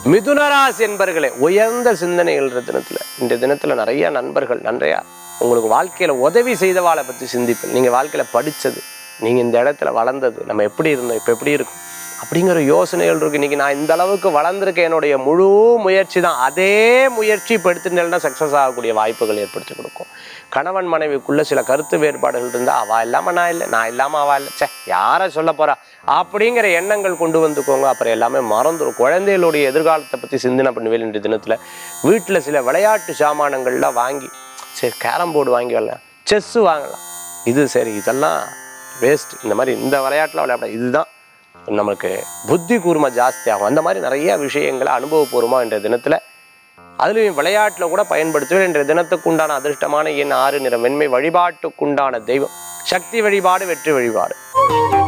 மிதுனராசி என்பர்களே உயர்ந்த சிந்தனைகள் தினத்துல இந்த தினத்துல நிறைய நண்பர்கள் நிறைய உங்களுக்கு வாழ்க்கையில உதவி செய்தவாளை பத்தி சிந்திப்பேன் நீங்க வாழ்க்கையில படிச்சது நீங்க இந்த இடத்துல வளர்ந்தது நம்ம எப்படி இருந்தோம் இப்ப எப்படி இருக்கும் அப்படிங்கிற யோசனைகள் இருக்கு இன்னைக்கு நான் இந்த அளவுக்கு வளர்ந்துருக்க என்னுடைய முழு முயற்சி தான் அதே முயற்சி இப்போ எடுத்துட்டேன்னா சக்ஸஸ் ஆகக்கூடிய வாய்ப்புகள் ஏற்படுத்தி கொடுக்கும் கணவன் மனைவிக்குள்ள சில கருத்து வேறுபாடுகள் இருந்தால் அவள் இல்லாமல் நான் இல்லை நான் இல்லாமல் அவள் இல்லை சே யாரை சொல்ல போறா அப்படிங்கிற எண்ணங்கள் கொண்டு வந்துக்கோங்க அப்புறம் எல்லாமே மறந்துடும் குழந்தைகளுடைய எதிர்காலத்தை பற்றி சிந்தனை பண்ணுவேன் இன்றைய தினத்தில் வீட்டில் சில விளையாட்டு சாமானங்கள்லாம் வாங்கி சரி கேரம் போர்டு வாங்கி வரலாம் செஸ்ஸு வாங்கலாம் இது சரி இதெல்லாம் வேஸ்ட் இந்த மாதிரி இந்த விளையாட்டில் விளையாட இதுதான் நமக்கு புத்தி கூர்மை ஜாஸ்தி ஆகும் அந்த மாதிரி நிறைய விஷயங்களை அனுபவபூர்வமாக இன்றைய தினத்தில் அதுலேயும் விளையாட்டில் கூட பயன்படுத்துவேன் இன்றைய தினத்துக்கு உண்டான அதிர்ஷ்டமான எண் ஆறு நிறம் வெண்மை வழிபாட்டுக்குண்டான தெய்வம் சக்தி வழிபாடு வெற்றி வழிபாடு